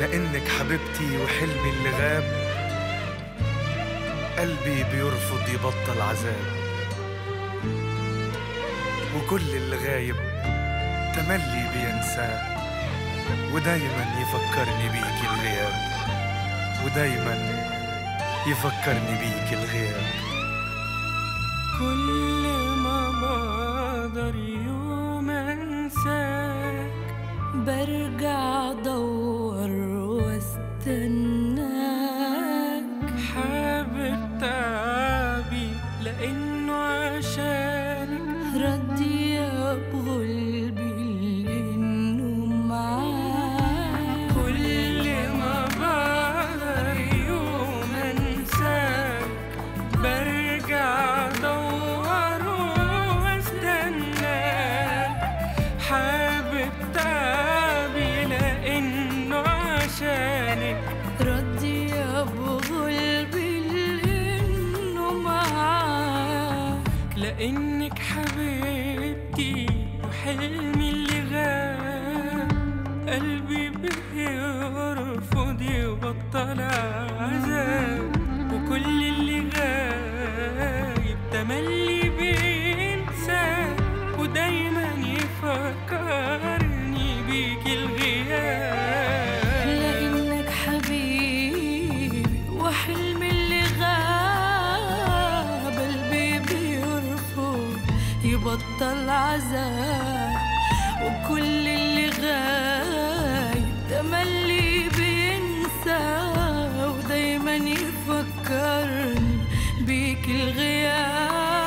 لانك حبيبتي وحلمي اللي غاب قلبي بيرفض يبطل عذاب وكل اللي غايب تملي بينساه ودايما يفكرني بيك الغياب ودايما يفكرني بيك الغياب كل ما بقدر يوم انساك برجع ادور واستناك حابب تعبي لانه عشانك ردي يا بغلبي لانه معاك كل ما بقدر يوم انساك برجع ادور واستناك حابب تعبي لانه عشانك ردي يا بغلبي لانه معاك لانك حبيبتي وحلمي اللي غاب قلبي بيرفض يبطل عذاب وكل اللي غايب تملي بينسى ودايما يفكرني بيك الغياب لانك حبيبي وحلمي اللي غاب قلبي بيرفض يبطل عذاب وكل اللي غايب تملي بينسى ودايما يفكرني بيك الغياب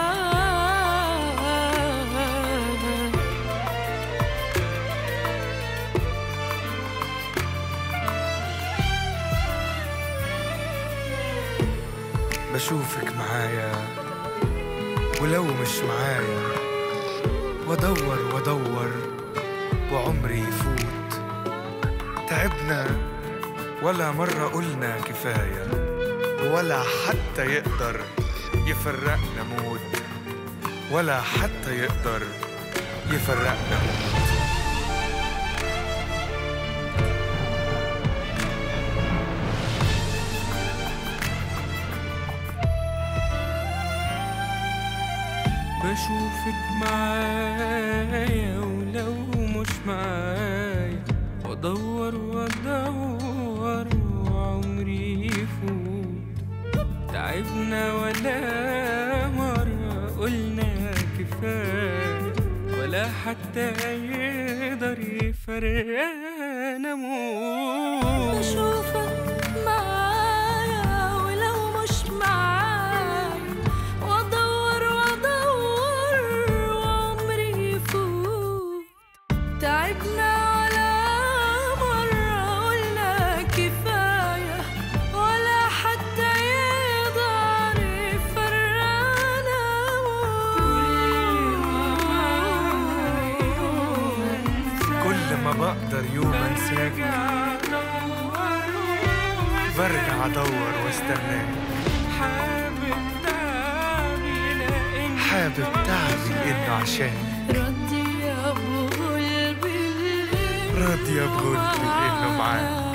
بشوفك معايا ولو مش معايا وادور وادور وعمري يفوت تعبنا ولا مرة قلنا كفاية ولا حتى يقدر يفرقنا موت ولا حتى يقدر يفرقنا موت بشوفك معايا ولو مش معايا وادور وادور وعمري يفوت تعبنا ولا مرة قلنا كفاية ولا حتى يقدر يفرقنا موت بشوفك معايا ولو مش معايا وادور وادور وعمري يفوت تعبنا ولا مرة قلنا كفاية ولا حتى يقدر يفرقنا كل ما بقدر يوم انساك برجع ادور واستناك حابب تعبي لأن حابب تعبي لانه عشان ردي يا بقلبي راضية بغلبي لانه معاك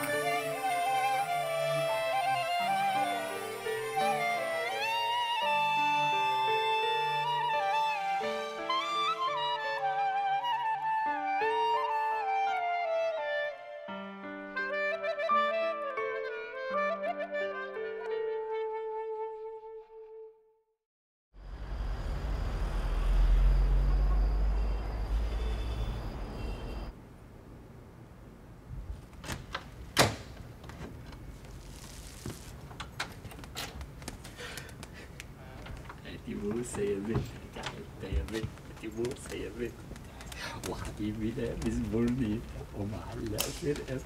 هاتي بوسه يا بنت تعبت يا بنت هاتي بوسه يا بنت وحبيبي لابس بورني ومعلق فرقه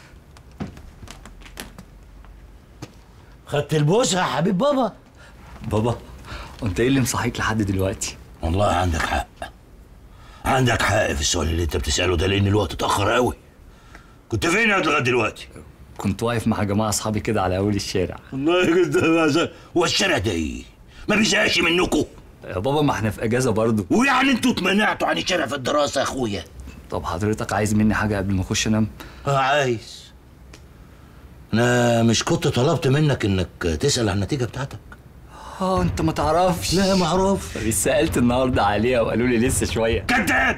خدت البوسه يا حبيب بابا بابا انت ايه اللي مصحيك لحد دلوقتي والله عندك حق عندك حق في السؤال اللي انت بتساله ده لان الوقت اتاخر قوي كنت فين يا لغايه دلوقتي كنت واقف مع جماعه اصحابي كده على اول الشارع والله كنت بعزق. هو الشارع ده ايه ما بيزهقش منكم يا بابا ما احنا في اجازه برضه ويعني انتوا اتمنعتوا عن الشارع في الدراسه يا اخويا طب حضرتك عايز مني حاجه قبل ما اخش انام اه عايز انا مش كنت طلبت منك انك تسال عن النتيجه بتاعتك اه انت ما تعرفش لا معروف طب سالت النهارده عليها وقالوا لي لسه شويه كذاب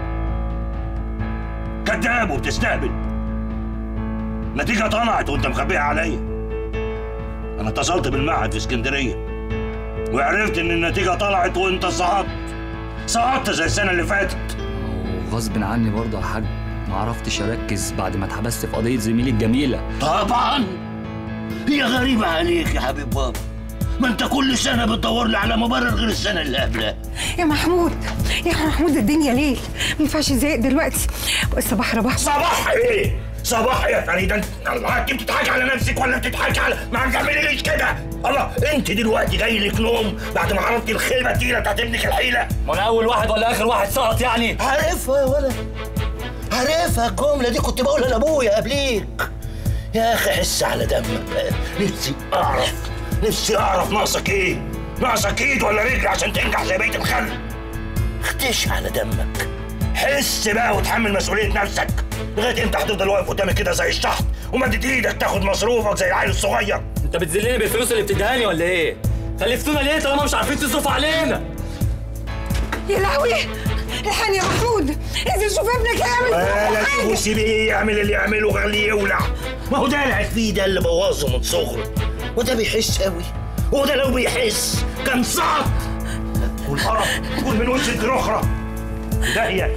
كذاب وبتستهبل نتيجة طلعت وانت مخبيها عليا انا اتصلت بالمعهد في اسكندرية وعرفت ان النتيجة طلعت وانت سقطت سقطت زي السنة اللي فاتت وغصب عني برضه يا حاج ما عرفتش اركز بعد ما اتحبست في قضيه زميلي الجميله طبعا هي غريبة عليك يا حبيب بابا ما انت كل سنة بتدور لي على مبرر غير السنة اللي قبلها يا محمود يا محمود الدنيا ليل ما ينفعش زيق دلوقتي والصباح رباح صباح ايه؟ صباح يا فريدة انت الله انت بتضحكي على نفسك ولا بتضحكي على ما تعمليش كده الله انت دلوقتي جاي لك نوم بعد ما عرفتي الخيبة التقيلة بتاعت ابنك الحيلة ما انا اول واحد ولا اخر واحد سقط يعني عارفها يا ولد عارفها الجملة دي كنت بقولها لابويا قبليك يا اخي حس على دمك نفسي اعرف نفسي اعرف ناقصك ايه ناقصك ايد ولا رجل عشان تنجح زي بقية الخلق اختش على دمك حس بقى وتحمل مسؤولية نفسك لغاية امتى هتفضل واقف قدامي كده زي الشحط ومدت ايدك تاخد مصروفك زي العيل الصغير انت بتذلني بالفلوس اللي بتديهاني ولا ايه خلفتونا ليه طالما مش عارفين تصرفوا علينا يا لهوي الحقني يا محمود انزل شوف ابنك هيعمل ولا حاجة. تبوسي بيه يعمل اللي يعمله خليه يولع ما هو ده اللي فيه ده اللي بوظه من صغره وده بيحس قوي وده لو بيحس كان صعب والقرف تكون من وش الاخرى داهيه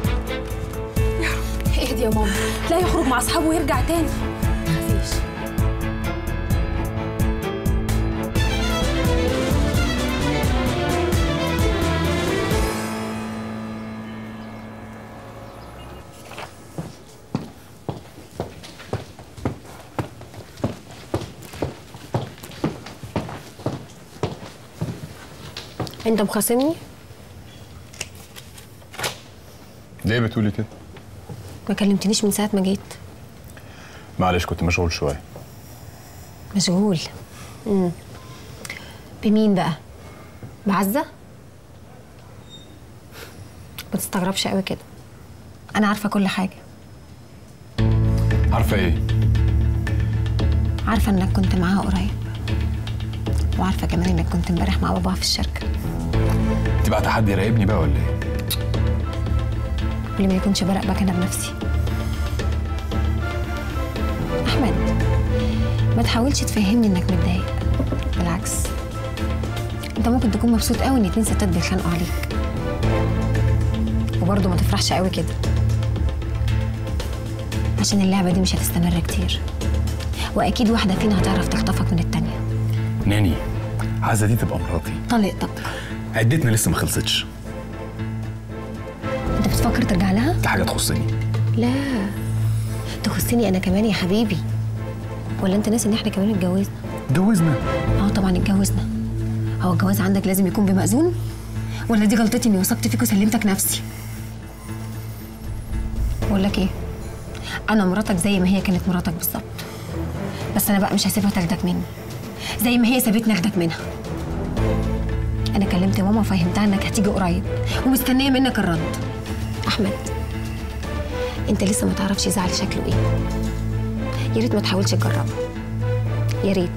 اهدي يا ماما لا يخرج مع اصحابه ويرجع تاني مفيش انت مخاصمني ليه بتقولي كده؟ ما كلمتنيش من ساعه ما جيت معلش كنت مشغول شويه مشغول امم بمين بقى بعزه ما تستغربش قوي كده انا عارفه كل حاجه عارفه ايه؟ عارفه انك كنت معاها قريب وعارفه كمان انك كنت امبارح مع باباها في الشركه انت بقى تحدي يراقبني بقى ولا ايه؟ واللي ما يكونش براقبك انا بنفسي احمد ما تحاولش تفهمني انك متضايق بالعكس انت ممكن تكون مبسوط قوي ان اتنين ستات بيتخانقوا عليك وبرضه ما تفرحش قوي كده عشان اللعبه دي مش هتستمر كتير واكيد واحده فينا هتعرف تخطفك من التانيه ناني عايزه دي تبقى مراتي طلقتك عدتنا لسه ما خلصتش انت بتفكر ترجع لها دي حاجه تخصني لا تخصني انا كمان يا حبيبي ولا انت ناسي ان احنا كمان اتجوزنا اتجوزنا اه طبعا اتجوزنا هو الجواز عندك لازم يكون بمأذون ولا دي غلطتي اني وثقت فيك وسلمتك نفسي بقول لك ايه انا مراتك زي ما هي كانت مراتك بالظبط بس انا بقى مش هسيبها تاخدك مني زي ما هي سابتني اخدك منها انا كلمت ماما وفهمتها انك هتيجي قريب ومستنيه منك الرد احمد انت لسه ما تعرفش زعل شكله ايه يا ريت ما تحاولش تجربه يا ريت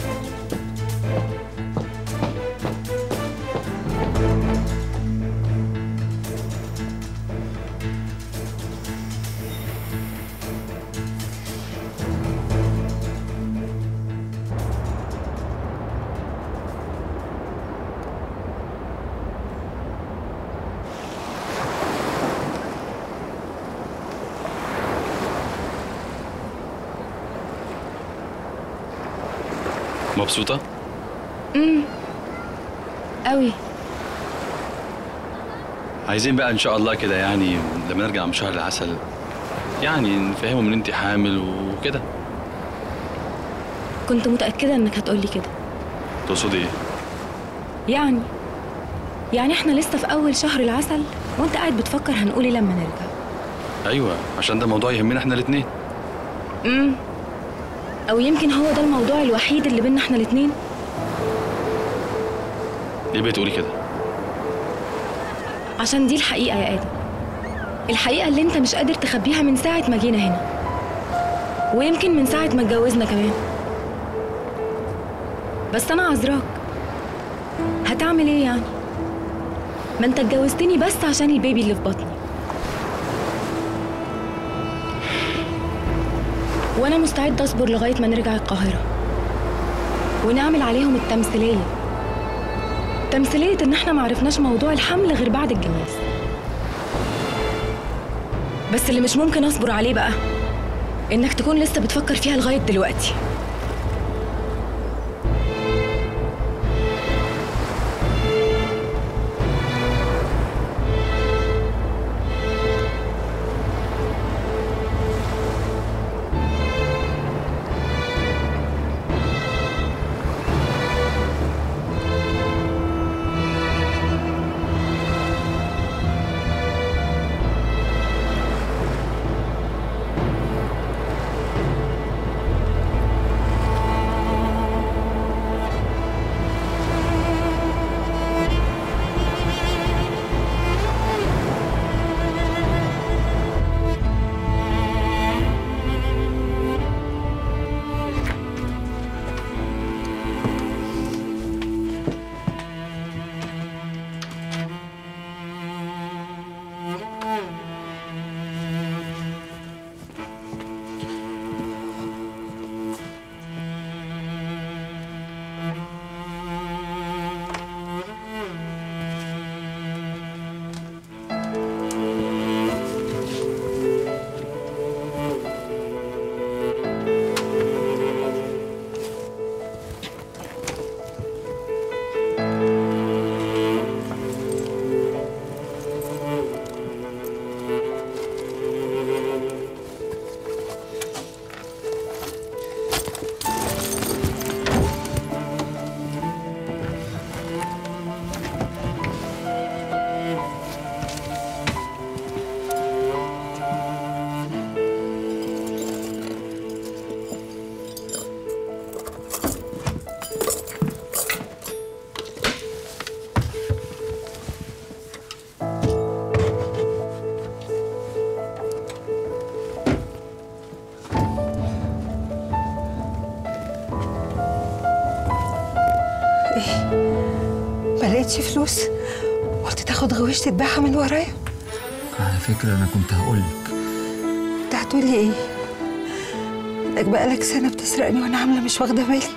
مبسوطة؟ قوي عايزين بقى إن شاء الله كده يعني لما نرجع من شهر العسل يعني نفهمهم إن أنت حامل وكده كنت متأكدة انك هتقولي كده تقصدي إيه؟ يعني يعني احنا لسه في اول شهر العسل وانت قاعد بتفكر هنقول ايه لما نرجع أيوه عشان ده موضوع يهمنا إحنا الاتنين امم او يمكن هو ده الموضوع الوحيد اللي بينا احنا الاتنين ليه بتقولي كده؟ عشان دي الحقيقة يا آدم الحقيقة اللي انت مش قادر تخبيها من ساعة ما جينا هنا ويمكن من ساعة ما اتجوزنا كمان بس أنا عذراك هتعمل ايه يعني؟ ما انت اتجوزتني بس عشان البيبي اللي في بطني وانا مستعدة اصبر لغاية ما نرجع القاهرة ونعمل عليهم التمثيلية تمثيلية ان احنا معرفناش موضوع الحمل غير بعد الجواز بس اللي مش ممكن اصبر عليه بقى انك تكون لسه بتفكر فيها لغاية دلوقتي ايه ما لقيتش فلوس قلت تاخد غويش تتباعها من ورايا على فكرة أنا كنت هقولك انت هتقولي ايه انك بقالك سنه بتسرقني وانا عامله مش واخده بالي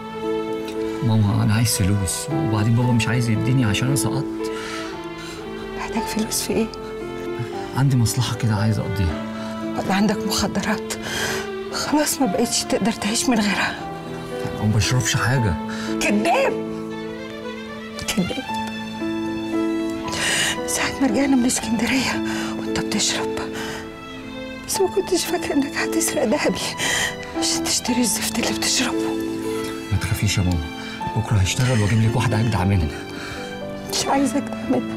ماما أنا عايز فلوس وبعدين بابا مش عايز يديني عشان أنا سقطت محتاج فلوس في ايه عندي مصلحة كده عايز أقضيها ولا عندك مخدرات خلاص ما بقتش تقدر تعيش من غيرها وما بشربش حاجة كذاب كذاب ساعة ما رجعنا من اسكندرية وانت بتشرب بس ما كنتش فاكرة انك هتسرق دهبي عشان تشتري الزفت اللي بتشربه ما تخافيش يا ماما بكرة هشتغل وأجيب لك واحدة أجدع منها مش عايزك تعملها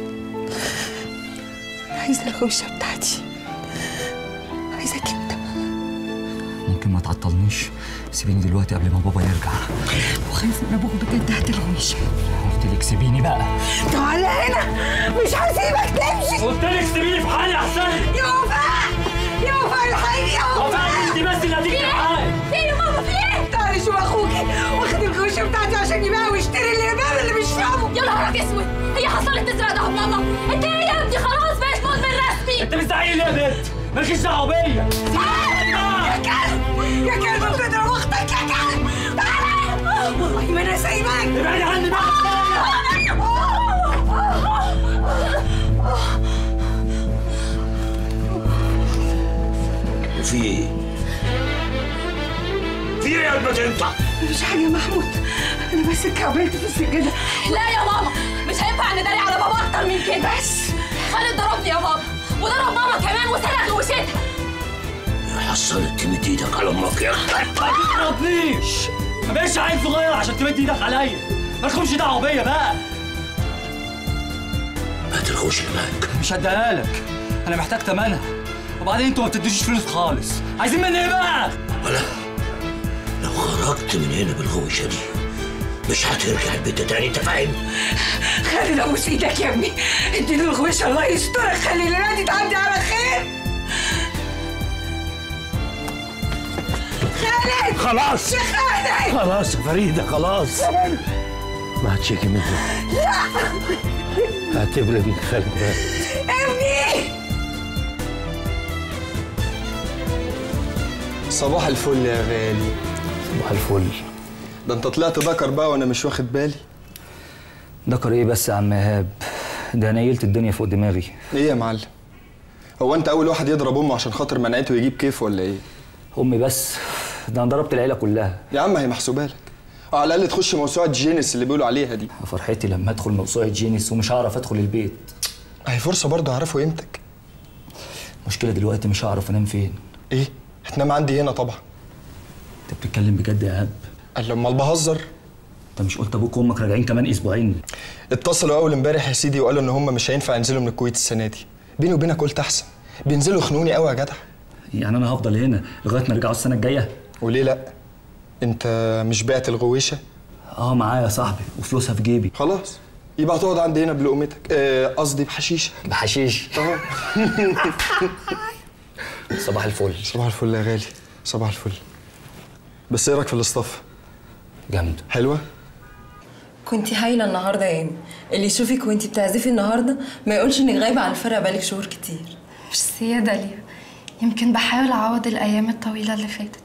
أنا عايزة الغوشة بتاعتي عايزك انت ممكن ما تعطلنيش سيبيني دلوقتي قبل ما بابا يرجع وخايف من ابوك بجد هتلغوش قلت لك سيبيني بقى تعالى هنا مش هسيبك تمشي قلت لك سيبيني في حالي أحسن يا وفاء يا وفاء الحقيقي يا وفاء أنت بس اللي هتيجي معايا في ايه يا ماما في ايه؟ تعالي شوف اخوكي واخد الغوشه بتاعتي عشان يبيع ويشتري الهباب اللي بيشربه يا نهارك اسود هي حصلت تسرق ده ماما انت ايه يا ابني خلاص بقيت مدمن رسمي أنت بتزعقي ليه يا بنت؟ مالكيش دعوة بيا يا كلب يا كلب بتضرب اختك يا كلب تعالى والله ما انا سايبك ابعدي عني بقى في ايه؟ في ايه يا ابنة انت؟ مفيش حاجه يا محمود انا بس اتكعبلت في السجاده لا يا ماما مش هينفع نداري على بابا اكتر من كده بس خالد ضربني يا بابا وضرب ماما كمان وسرق غوشتها حصلت تمد ايدك على امك يا ما تضربنيش ما بقاش عيل صغير عشان تمد ايدك عليا مالكمش دعوة بيا بقى هات الغوش اللي معاك مش هديها لك انا محتاج تمنها وبعدين انتوا ما بتدوش فلوس خالص عايزين مني ايه بقى ولا لو خرجت من هنا بالغوشة دي مش هترجع البيت ده تاني انت فاهم؟ خالد ابوس ايدك يا ابني اديله الغوشه الله يسترك خلي الليله دي تعدي على خير خالد خلاص يا خالد خلاص يا فريدة خلاص ما هتشيكي منه لا اعتبر ابنك خالد مات ابني صباح الفل يا غالي صباح الفل ده انت طلعت ذكر بقى وانا مش واخد بالي ذكر ايه بس يا عم ايهاب ده نيلت الدنيا فوق دماغي ايه يا معلم هو انت اول واحد يضرب امه عشان خاطر منعته يجيب كيف ولا ايه امي بس ده انا ضربت العيله كلها يا عم هي محسوبه لك أو على الاقل تخش موسوعه جينيس اللي بيقولوا عليها دي فرحتي لما ادخل موسوعه جينيس ومش هعرف ادخل البيت هي فرصه برضه اعرفه قيمتك المشكله دلوقتي مش هعرف انام فين ايه هتنام عندي هنا طبعا انت بتتكلم بجد يا ايهاب قال امال بهزر انت مش قلت ابوك وامك راجعين كمان اسبوعين اتصلوا اول امبارح يا سيدي وقالوا ان هم مش هينفع ينزلوا من الكويت السنه دي بيني وبينك قلت احسن بينزلوا يخنوني قوي يا جدع يعني انا هفضل هنا لغايه ما يرجعوا السنه الجايه وليه لا انت مش بعت الغويشه اه معايا يا صاحبي وفلوسها في جيبي خلاص يبقى هتقعد عندي هنا بلقمتك آه، قصدي بحشيشه بحشيش اهو صباح الفل صباح الفل يا غالي صباح الفل بس ايه رايك في الاصطف جامد حلوه كنتي هايله النهارده يا ايمي اللي يشوفك وانتي بتعزفي النهارده ما يقولش انك غايبه عن الفرقه بقالك شهور كتير ميرسي يا داليا يمكن بحاول اعوض الايام الطويله اللي فاتت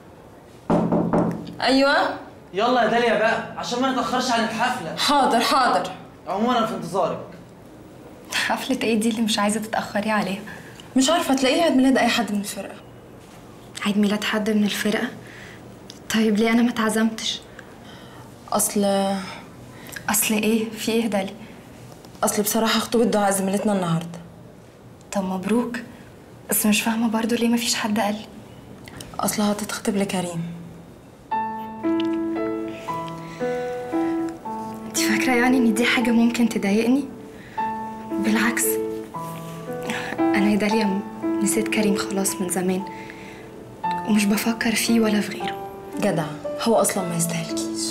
ايوه يلا يا داليا بقى عشان ما نتاخرش عن الحفله حاضر حاضر عموما انا في انتظارك حفله ايه دي اللي مش عايزه تتاخري عليها مش عارفه تلاقيه عيد ميلاد اي حد من الفرقه عيد ميلاد حد من الفرقه طيب ليه انا ما اتعزمتش اصل اصل ايه في ايه يا داليا اصل بصراحه خطوبه دعاء زميلتنا النهارده طب مبروك بس مش فاهمه برضو ليه مفيش حد قال لي اصلها هتتخطب لكريم انت فاكره يعني ان دي حاجه ممكن تضايقني بالعكس انا يا داليا م- نسيت كريم خلاص من زمان ومش بفكر فيه ولا في غيره جدع هو اصلا ما يستاهلكيش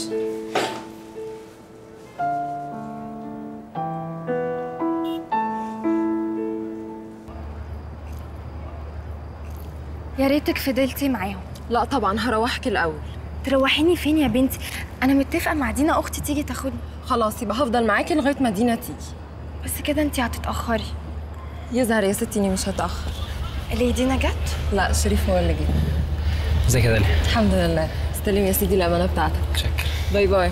يا ريتك فضلتي معاهم لا طبعا هروحك الاول تروحيني فين يا بنتي انا متفقه مع دينا اختي تيجي تاخدني خلاص يبقى هفضل معاكي لغايه ما دينا تيجي بس كده انت هتتاخري يظهر يا ستي اني مش هتاخر ليه دينا جت لا شريف هو اللي جه ازيك يا داليا الحمد لله استلم يا سيدي الامانه بتاعتك شكرا باي باي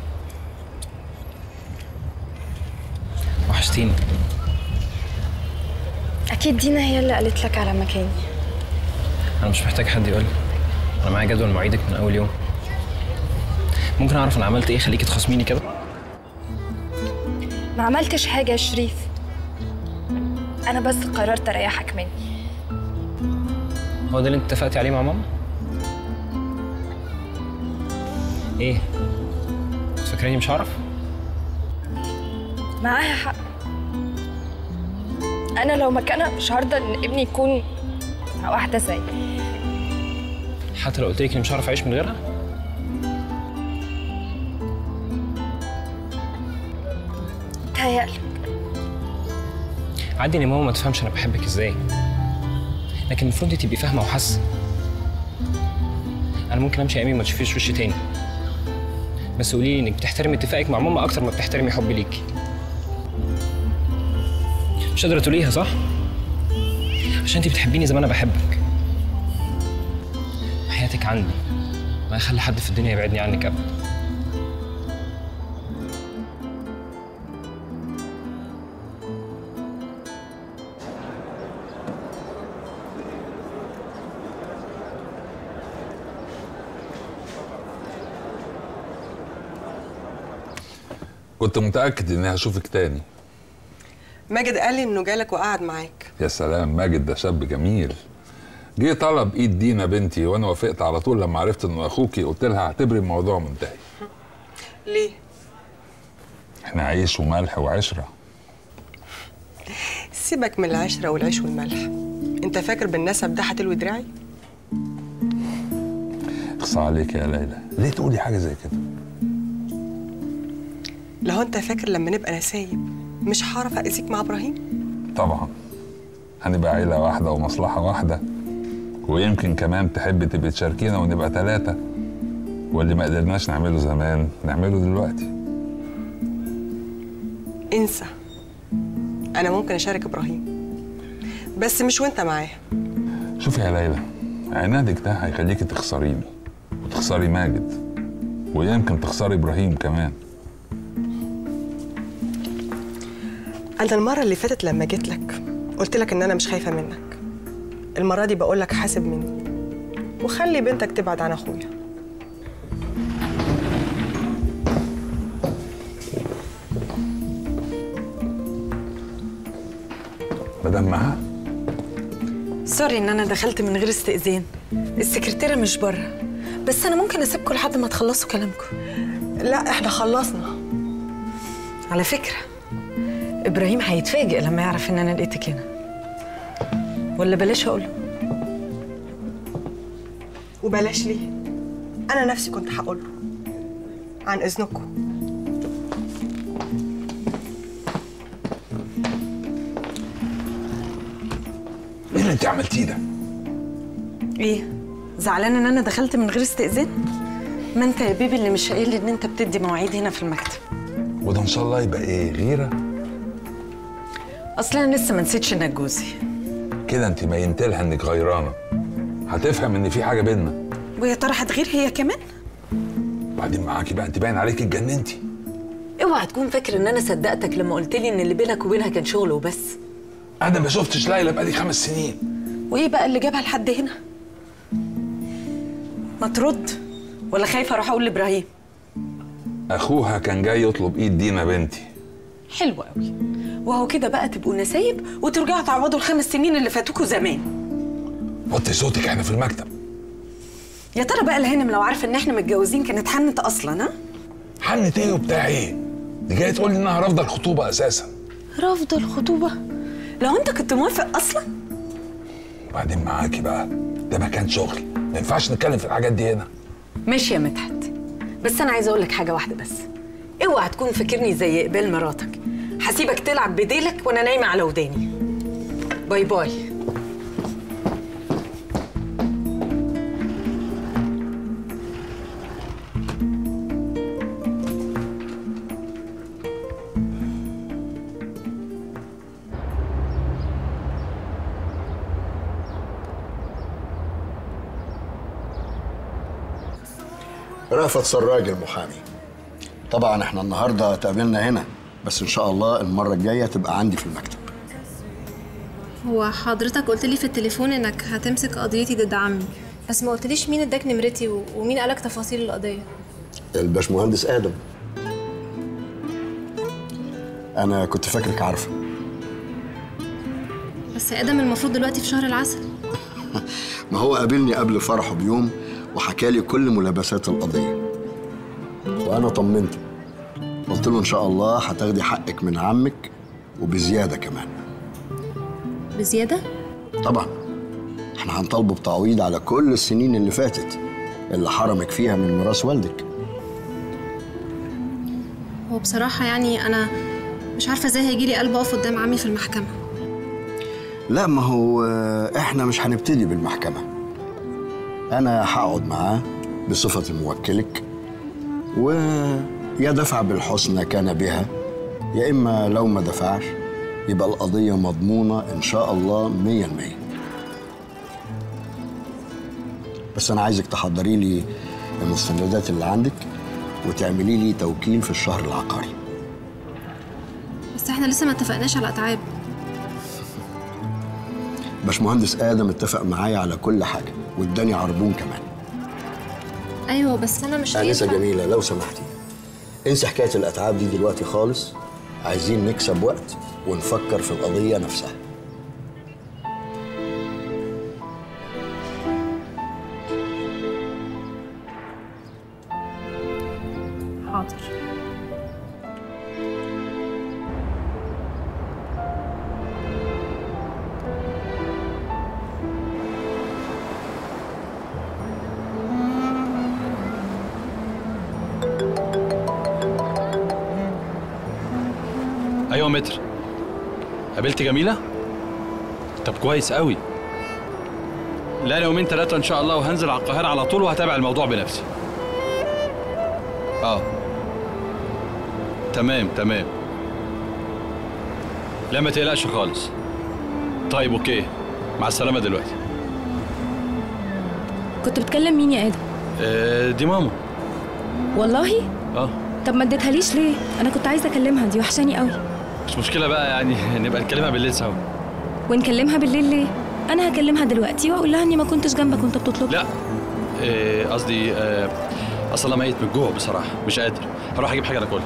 وحشتيني اكيد دينا هي اللي قالت لك على مكاني انا مش محتاج حد يقول لي انا معايا جدول مواعيدك من اول يوم ممكن اعرف انا عملت ايه خليكي تخاصميني كده ما عملتش حاجه يا شريف انا بس قررت اريحك مني هو ده اللي انت اتفقتي عليه مع ماما ايه فاكراني مش هعرف معاها حق انا لو مكانها مش هرضى ان ابني يكون مع واحده زي حتى لو قلت لك اني مش هعرف اعيش من غيرها تهيألي عادي ان ماما ما تفهمش انا بحبك ازاي لكن المفروض انت تبقي فاهمه وحاسه انا ممكن امشي ايامي ما تشوفيش وشي تاني بس قولي لي انك بتحترمي اتفاقك مع ماما اكتر ما بتحترمي حبي ليكي مش قادره تقوليها صح عشان انت بتحبيني زي ما انا بحبك حياتك عندي ما يخلي حد في الدنيا يبعدني عنك ابدا كنت متأكد إني هشوفك تاني ماجد قال لي انه جالك وقعد معاك يا سلام ماجد ده شاب جميل جه طلب ايد دينا بنتي وانا وافقت على طول لما عرفت انه اخوكي قلت لها اعتبري الموضوع منتهي ليه احنا عيش وملح وعشره سيبك من العشره والعيش والملح انت فاكر بالنسب ده هتلوي دراعي اقصى عليك يا ليلى ليه تقولي حاجه زي كده لو انت فاكر لما نبقى نسايب مش هعرف اذيك مع ابراهيم طبعا هنبقى عيله واحده ومصلحه واحده ويمكن كمان تحب تبقي تشاركينا ونبقى ثلاثة واللي ما قدرناش نعمله زمان نعمله دلوقتي انسى انا ممكن اشارك ابراهيم بس مش وانت معاه شوفي يا ليلى عنادك ده هيخليكي تخسريني وتخسري ماجد ويمكن تخسري ابراهيم كمان انا المره اللي فاتت لما جيت لك قلت لك ان انا مش خايفه منك المره دي بقول لك حاسب مني وخلي بنتك تبعد عن اخويا مدام معاه سوري ان انا دخلت من غير استئذان السكرتيره مش بره بس انا ممكن اسيبكم لحد ما تخلصوا كلامكم لا احنا خلصنا على فكره ابراهيم هيتفاجئ لما يعرف ان انا لقيتك هنا ولا بلاش اقوله وبلاش ليه انا نفسي كنت هقول له عن اذنكم ايه اللي انت عملتيه ده؟ ايه زعلان ان انا دخلت من غير استئذان ما انت يا بيبي اللي مش قايل لي ان انت بتدي مواعيد هنا في المكتب وده ان شاء الله يبقى ايه غيره اصل انا لسه ما نسيتش انك جوزي كده انت مينت لها انك غيرانه هتفهم ان في حاجه بينا ويا ترى هتغير هي كمان بعدين معاكي بقى انت باين عليكي اتجننتي اوعى تكون فاكر ان انا صدقتك لما قلت لي ان اللي بينك وبينها كان شغل وبس انا ما شفتش ليلى بقالي خمس سنين وايه بقى اللي جابها لحد هنا ما ترد ولا خايفه اروح اقول لابراهيم اخوها كان جاي يطلب ايد دينا بنتي حلو قوي وهو كده بقى تبقوا نسايب وترجعوا تعوضوا الخمس سنين اللي فاتوكوا زمان وطي صوتك احنا في المكتب يا ترى بقى الهانم لو عارفه ان احنا متجوزين كانت حنت اصلا ها حنت ايه وبتاع ايه دي جايه تقول لي انها رافضه الخطوبه اساسا رافضه الخطوبه لو انت كنت موافق اصلا وبعدين معاكي بقى ده مكان شغل ما ينفعش نتكلم في الحاجات دي هنا ماشي يا مدحت بس انا عايزه اقول لك حاجه واحده بس اوعى تكون فاكرني زي قبال مراتك هسيبك تلعب بديلك وانا نايمه على وداني باي باي رأفت سراج المحامي طبعا احنا النهارده اتقابلنا هنا بس ان شاء الله المره الجايه تبقى عندي في المكتب هو حضرتك قلت لي في التليفون انك هتمسك قضيتي ضد عمي بس ما قلتليش مين اداك نمرتي و- ومين قالك تفاصيل القضيه الباشمهندس ادم انا كنت فاكرك عارفه بس ادم المفروض دلوقتي في شهر العسل ما هو قابلني قبل فرحه بيوم وحكالي كل ملابسات القضيه وانا طمنته قلت له ان شاء الله هتاخدي حقك من عمك وبزياده كمان بزياده طبعا احنا هنطالبه بتعويض على كل السنين اللي فاتت اللي حرمك فيها من ميراث والدك هو بصراحه يعني انا مش عارفه ازاي هيجيلي قلب اقف قدام عمي في المحكمه لا ما هو آه، احنا مش هنبتدي بالمحكمة أنا هقعد معاه بصفتي موكلك ويا دفع بالحسنى كان بها يا إما لو ما دفعش يبقى القضية مضمونة إن شاء الله مية المية بس أنا عايزك تحضري لي المستندات اللي عندك وتعملي لي توكيل في الشهر العقاري بس احنا لسه ما اتفقناش على اتعاب باشمهندس آدم اتفق معايا على كل حاجة واداني عربون كمان ايوه بس انا مش آنسة هينفع جميلة لو سمحتي انسى حكاية الأتعاب دي دلوقتي خالص عايزين نكسب وقت ونفكر في القضية نفسها حاضر ايوه متر قابلت جميله طب كويس قوي لا أنا يومين ثلاثة إن شاء الله وهنزل على القاهرة على طول وهتابع الموضوع بنفسي اه تمام تمام لا ما تقلقش خالص طيب اوكي مع السلامة دلوقتي كنت بتكلم مين يا ادم آه دي ماما والله اه طب ما اديتهاليش ليه انا كنت عايزه اكلمها دي وحشاني قوي مش مشكلة بقى يعني نبقى نكلمها بالليل سوا ونكلمها بالليل ليه انا هكلمها دلوقتي واقول لها اني ما كنتش جنبك وانت بتطلب لا آه، قصدي آه، اصلا ميت من الجوع بصراحة مش قادر هروح اجيب حاجة ناكلها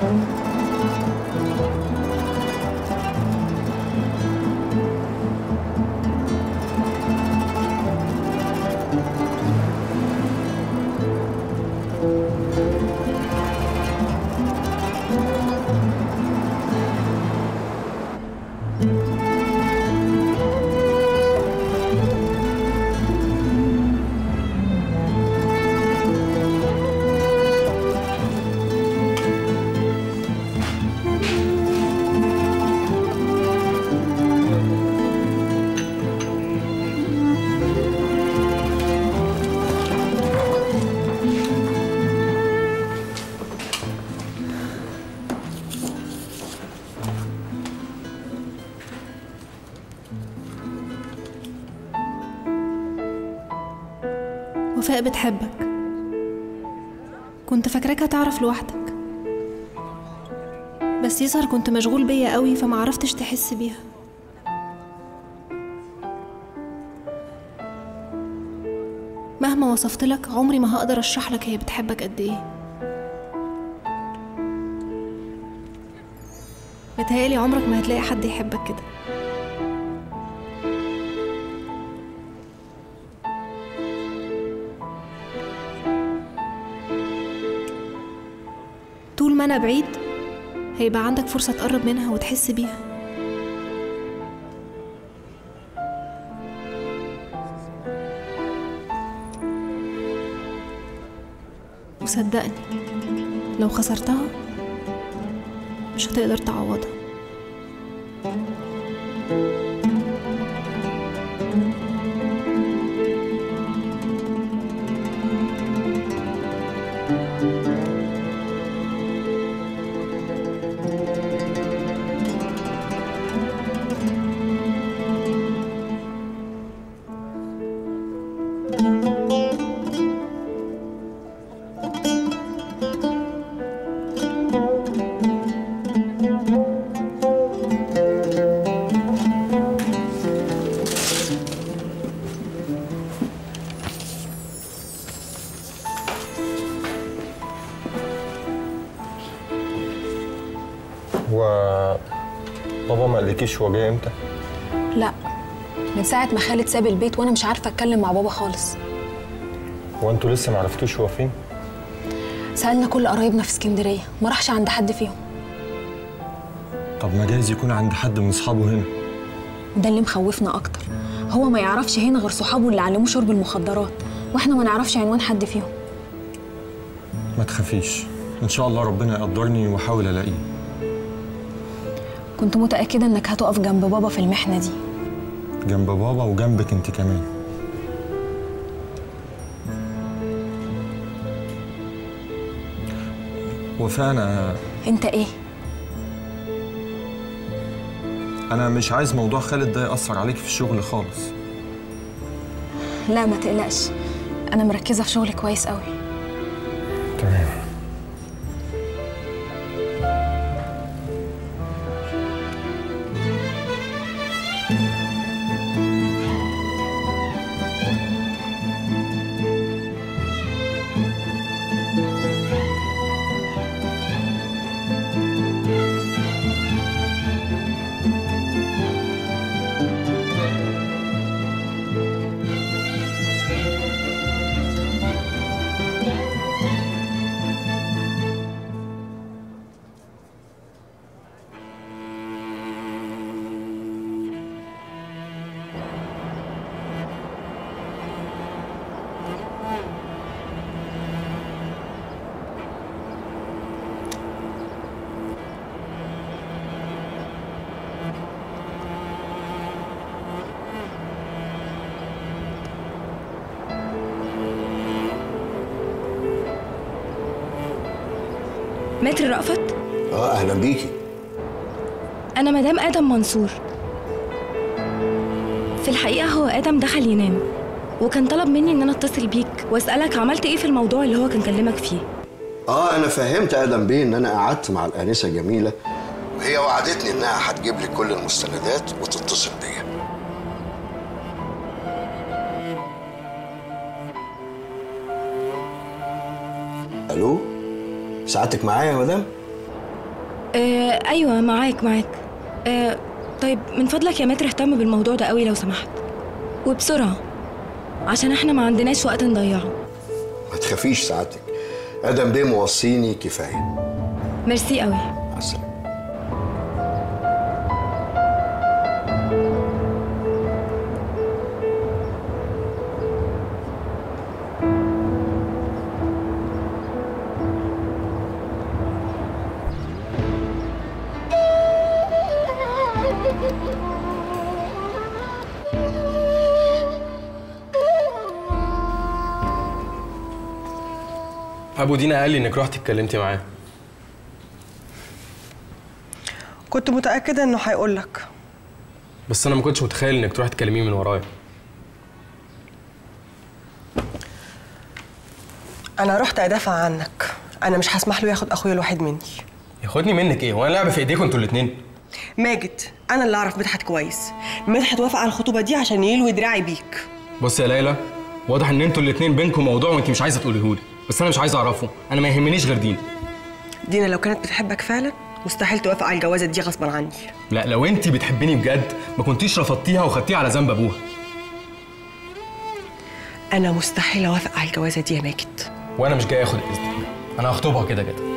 وفاء بتحبك كنت فاكراك هتعرف لوحدك بس يظهر كنت مشغول بيا قوي فما عرفتش تحس بيها مهما وصفت لك عمري ما هقدر اشرح لك هي بتحبك قد ايه متهيألي عمرك ما هتلاقي حد يحبك كده طول ما انا بعيد هيبقى عندك فرصة تقرب منها وتحس بيها وصدقني لو خسرتها مش هتقدر تعوضها هو بابا ما قالكيش هو جاي امتى؟ لا من ساعة ما خالد ساب البيت وأنا مش عارفة أتكلم مع بابا خالص هو انتوا لسه ما عرفتوش هو فين؟ سألنا كل قرايبنا في اسكندرية ما راحش عند حد فيهم طب ما جايز يكون عند حد من اصحابه هنا ده اللي مخوفنا أكتر هو ما يعرفش هنا غير صحابه اللي علموه شرب المخدرات واحنا ما نعرفش عنوان حد فيهم ما تخافيش ان شاء الله ربنا يقدرني واحاول الاقيه كنت متأكدة إنك هتقف جنب بابا في المحنة دي جنب بابا وجنبك انت كمان وفاء انا أنت إيه؟ انا مش عايز موضوع خالد ده ياثر عليك في الشغل خالص لا ما تقلقش أنا مركزة في شغلي كويس قوي تمام متر رأفت اه اهلا بيكي أنا مدام آدم منصور في الحقيقة هو آدم دخل ينام وكان طلب مني إن أنا أتصل بيك وأسألك عملت إيه في الموضوع اللي هو كان كلمك فيه اه انا فهمت ادم بيه ان انا قعدت مع الانسه جميله وهي وعدتني انها هتجيب لي كل المستندات وتتصل بيا الو ساعتك معايا يا مدام آه أيوة معاك معاك آه طيب من فضلك يا متر اهتم بالموضوع ده قوي لو سمحت وبسرعة عشان احنا ما عندناش وقت نضيعه ما تخافيش ساعتك ادم بيه موصيني كفايه ميرسي قوي مع السلامه ابو دينا قال لي انك رحتي اتكلمتي معاه كنت متأكدة إنه هيقول لك بس انا ما كنتش متخيل انك تروحي تكلميه من ورايا أنا رحت أدافع عنك أنا مش هسمح له ياخد أخويا الوحيد مني ياخدني منك ايه وانا لعبه في ايديكم انتوا الاثنين ماجد أنا اللي أعرف مدحت كويس مدحت وافق على الخطوبة دي عشان يلوي دراعي بيك بص يا ليلى واضح ان انتوا الاثنين بينكم موضوع وانت مش عايزه تقوليه لي بس انا مش عايز اعرفه انا ما يهمنيش غير دينا دينا لو كانت بتحبك فعلا مستحيل توافق على الجوازة دي غصبا عني لا لو انت بتحبيني بجد ما كنتيش رفضتيها وخدتيها على ذنب ابوها أنا مستحيل أوافق على الجوازة دي يا ماجد وانا مش جاي اخد اذنك انا هخطبها كده كده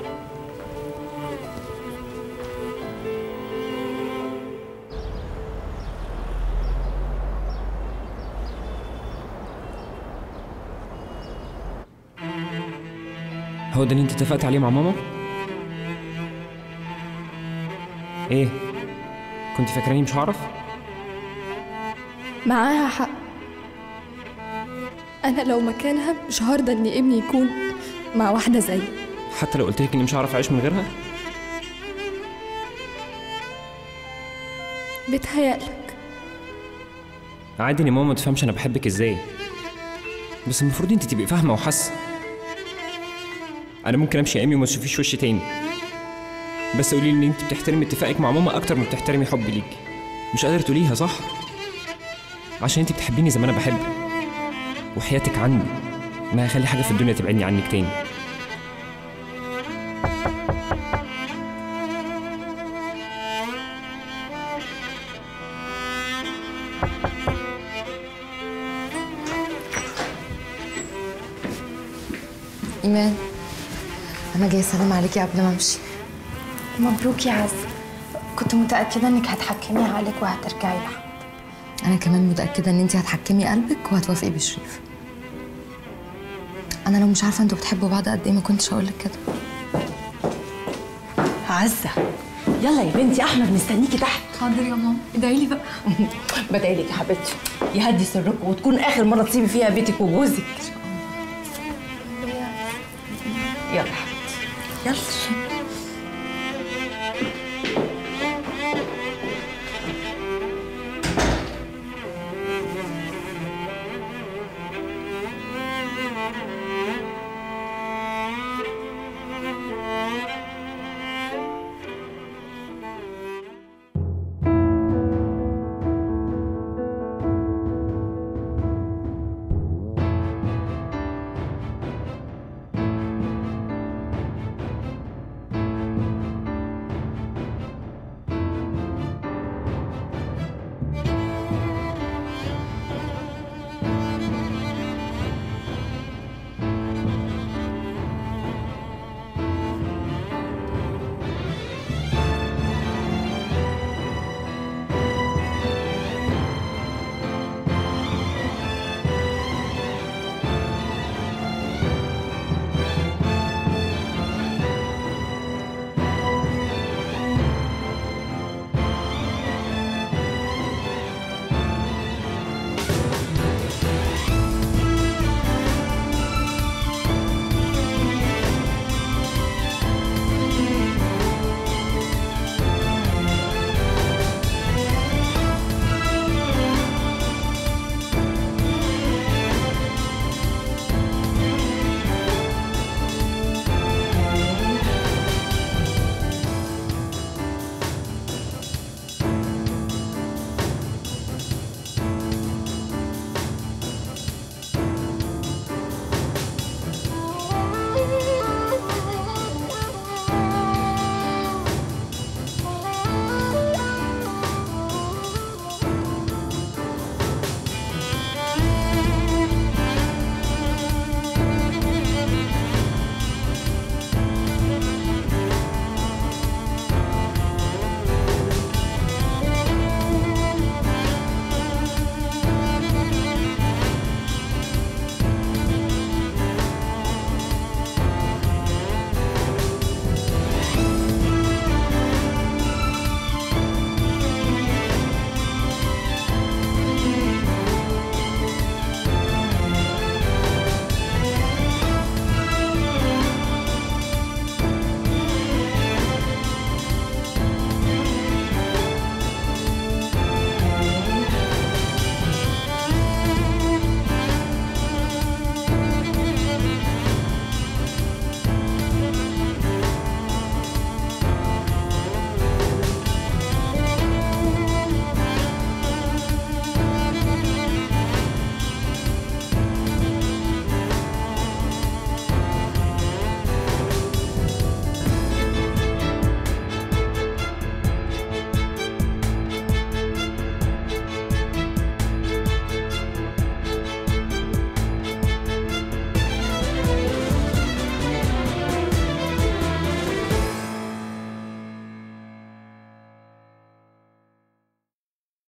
هو ده اللي انت اتفقت عليه مع ماما؟ ايه؟ كنت فاكراني مش هعرف؟ معاها حق أنا لو مكانها مش هرضى إن ابني يكون مع واحدة زيي حتى لو قلت لك اني مش هعرف اعيش من غيرها؟ بتهيألك عادي ان ماما ما تفهمش انا بحبك ازاي بس المفروض انت تبقي فاهمه وحاسه انا ممكن امشي ايامي وما تشوفيش وشي تاني بس قولي لي ان انت بتحترمي اتفاقك مع ماما اكتر ما بتحترمي حبي ليكي مش قادره تقوليها صح عشان انت بتحبيني زي ما انا بحبك وحياتك عني ما هيخلي حاجه في الدنيا تبعدني عنك تاني إيمان أنا جاي أسلم عليكي قبل ما أمشي مبروك يا عز كنت متأكدة إنك هتحكمي عقلك وهترجعي لها أنا كمان متأكدة إن أنت هتحكمي قلبك وهتوافقي بشريف أنا لو مش عارفة أنتوا بتحبوا بعض قد إيه ما كنتش هقولك كده عزة يلا يا بنتي احمد مستنيكي تحت حاضر يا ماما ادعي لي بقى بدعي لك يا حبيبتي يهدي سركم وتكون اخر مره تسيبي فيها بيتك وجوزك يلا يا حبيبتي يلا